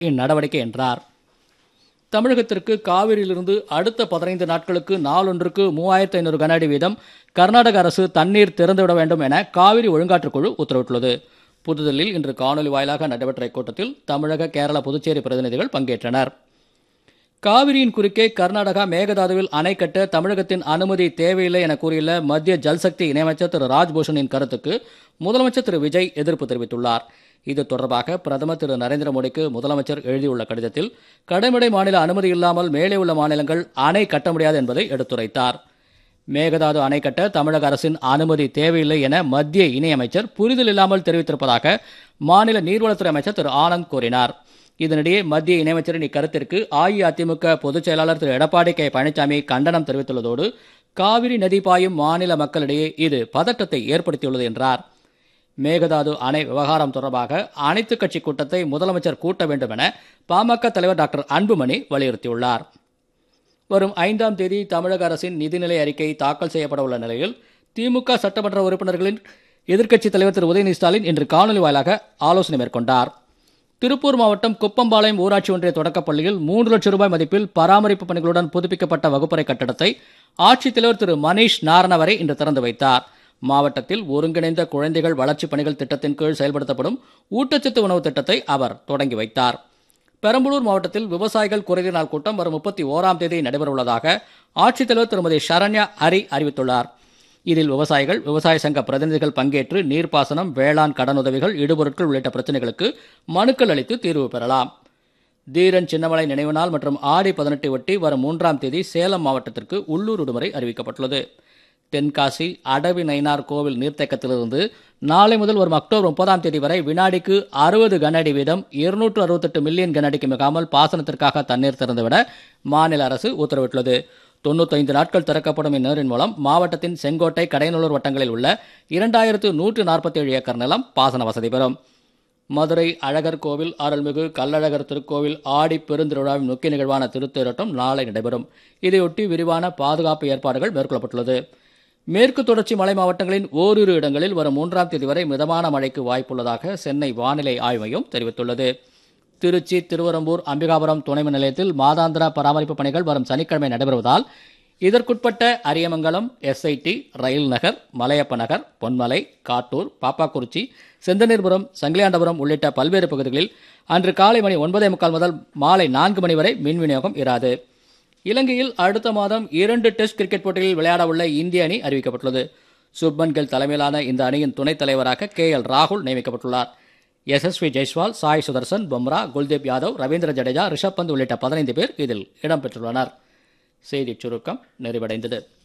இந்நடவடிக்கை என்றார் தமிழகத்திற்கு காவிரியிலிருந்து அடுத்த பதினைந்து நாட்களுக்கு நாளொன்றுக்கு மூவாயிரத்து ஐநூறு கன அடி வீதம் கர்நாடக அரசு தண்ணீர் திறந்துவிட வேண்டும் என காவிரி ஒழுங்காற்றுக்குழு உத்தரவிட்டுள்ளது புதுதில்லியில் இன்று காணொலி வாயிலாக நடைபெற்ற இக்கூட்டத்தில் தமிழக கேரள புதுச்சேரி பிரதிநிதிகள் பங்கேற்றனர் காவிரியின் குறுக்கே கர்நாடகா மேகதாதுவில் அணை கட்ட தமிழகத்தின் அனுமதி தேவையில்லை என கூறியுள்ள மத்திய ஜல்சக்தி இணையமைச்சர் திரு ராஜ்பூஷனின் கருத்துக்கு முதலமைச்சர் திரு விஜய் எதிர்ப்பு தெரிவித்துள்ளார் இது தொடர்பாக பிரதமர் திரு நரேந்திர மோடிக்கு முதலமைச்சர் எழுதியுள்ள கடிதத்தில் கடைமடை மாநில அனுமதி இல்லாமல் மேலே உள்ள மாநிலங்கள் அணை கட்ட முடியாது என்பதை எடுத்துரைத்தார் மேகதாது அணை கட்ட தமிழக அரசின் அனுமதி தேவையில்லை என மத்திய இணையமைச்சர் புரிதல் இல்லாமல் தெரிவித்திருப்பதாக மாநில நீர்வளத்துறை அமைச்சர் திரு ஆனந்த் கூறினார் இதனிடையே மத்திய இணையமைச்சரின் இக்கருத்திற்கு அஇஅதிமுக பொதுச் செயலாளர் திரு எடப்பாடி கே பழனிசாமி கண்டனம் தெரிவித்துள்ளதோடு காவிரி நதி பாயும் மாநில மக்களிடையே இது பதட்டத்தை ஏற்படுத்தியுள்ளது என்றார் மேகதாது அணை விவகாரம் தொடர்பாக அனைத்துக் கட்சி கூட்டத்தை முதலமைச்சர் கூட்ட வேண்டும் என பாமக தலைவர் டாக்டர் அன்புமணி வலியுறுத்தியுள்ளார் வரும் ஐந்தாம் தேதி தமிழக அரசின் நிதிநிலை அறிக்கை தாக்கல் செய்யப்பட உள்ள நிலையில் திமுக சட்டமன்ற உறுப்பினர்களின் எதிர்க்கட்சித் தலைவர் திரு உதயநிதி ஸ்டாலின் இன்று காணொலி வாயிலாக ஆலோசனை மேற்கொண்டார் திருப்பூர் மாவட்டம் குப்பம்பாளையம் ஊராட்சி ஒன்றிய தொடக்கப்பள்ளியில் மூன்று லட்சம் ரூபாய் மதிப்பில் பராமரிப்பு பணிகளுடன் புதுப்பிக்கப்பட்ட வகுப்பறை கட்டடத்தை ஆட்சித்தலைவர் திரு மணீஷ் நாரணவரை இன்று திறந்து வைத்தார் மாவட்டத்தில் ஒருங்கிணைந்த குழந்தைகள் வளர்ச்சிப் பணிகள் திட்டத்தின் கீழ் செயல்படுத்தப்படும் ஊட்டச்சத்து உணவு திட்டத்தை அவர் தொடங்கி வைத்தார் பெரம்பலூர் மாவட்டத்தில் விவசாயிகள் குறைதீர் நாள் கூட்டம் வரும் முப்பத்தி ஓராம் தேதி நடைபெறவுள்ளதாக ஆட்சித்தலைவர் திருமதி சரண்யா ஹரி அறிவித்துள்ளார் இதில் விவசாயிகள் விவசாய சங்க பிரதிநிதிகள் பங்கேற்று நீர்ப்பாசனம் வேளாண் கடனுதவிகள் இடுபொருட்கள் உள்ளிட்ட பிரச்சனைகளுக்கு மனுக்கள் அளித்து தீர்வு பெறலாம் தீரன் சின்னமலை நினைவு நாள் மற்றும் ஆடி பதினெட்டை ஒட்டி வரும் மூன்றாம் தேதி சேலம் மாவட்டத்திற்கு உள்ளூர் விடுமுறை அறிவிக்கப்பட்டுள்ளது தென்காசி அடவி நயினார் கோவில் நீர்த்தேக்கத்திலிருந்து நாளை முதல் வரும் அக்டோபர் முப்பதாம் தேதி வரை வினாடிக்கு அறுபது கன அடி வீதம் இருநூற்று அறுபத்தெட்டு மில்லியன் கன அடிக்கு மிகாமல் பாசனத்திற்காக தண்ணீர் திறந்துவிட மாநில அரசு உத்தரவிட்டுள்ளது தொண்ணூத்தைந்து நாட்கள் திறக்கப்படும் இந்நீரின் மூலம் மாவட்டத்தின் செங்கோட்டை கடையநல்லூர் வட்டங்களில் உள்ள இரண்டாயிரத்து நூற்று நாற்பத்தி ஏழு ஏக்கர் நிலம் பாசன வசதி பெறும் மதுரை அழகர் கோவில் அருள்மிகு கள்ளழகர் திருக்கோவில் ஆடி பெருந்திருவிழாவின் முக்கிய நிகழ்வான திருத்தேரோட்டம் நாளை நடைபெறும் இதையொட்டி விரிவான பாதுகாப்பு ஏற்பாடுகள் மேற்கொள்ளப்பட்டுள்ளது மேற்கு தொடர்ச்சி மலை மாவட்டங்களின் ஓரிரு இடங்களில் வரும் மூன்றாம் தேதி வரை மிதமான மழைக்கு வாய்ப்புள்ளதாக சென்னை வானிலை ஆய்வு மையம் தெரிவித்துள்ளது திருச்சி திருவரம்பூர் அம்பிகாபுரம் துணை மின் நிலையத்தில் மாதாந்திர பராமரிப்பு பணிகள் வரும் சனிக்கிழமை நடைபெறுவதால் இதற்குட்பட்ட அரியமங்கலம் எஸ்ஐடி ரயில் நகர் மலையப்ப நகர் பொன்மலை காட்டூர் பாப்பாக்குறிச்சி செந்தனீர்புரம் சங்கிலியாண்டபுரம் உள்ளிட்ட பல்வேறு பகுதிகளில் அன்று காலை மணி ஒன்பதே முக்கால் முதல் மாலை நான்கு மணி வரை மின் விநியோகம் இராது இலங்கையில் அடுத்த மாதம் இரண்டு டெஸ்ட் கிரிக்கெட் போட்டிகளில் விளையாட உள்ள இந்திய அணி அறிவிக்கப்பட்டுள்ளது சுப்மன் கில் தலைமையிலான இந்த அணியின் துணைத் தலைவராக கே எல் ராகுல் நியமிக்கப்பட்டுள்ளார் எஸ்எஸ்வி ஜெய்ஸ்வால் சாய் சுதர்சன் பும்ரா குல்தீப் யாதவ் ரவீந்திர ஜடேஜா ரிஷப் பந்த் உள்ளிட்ட பதினைந்து பேர் இதில் இடம்பெற்றுள்ளனர் செய்திச் சுருக்கம் நிறைவடைந்தது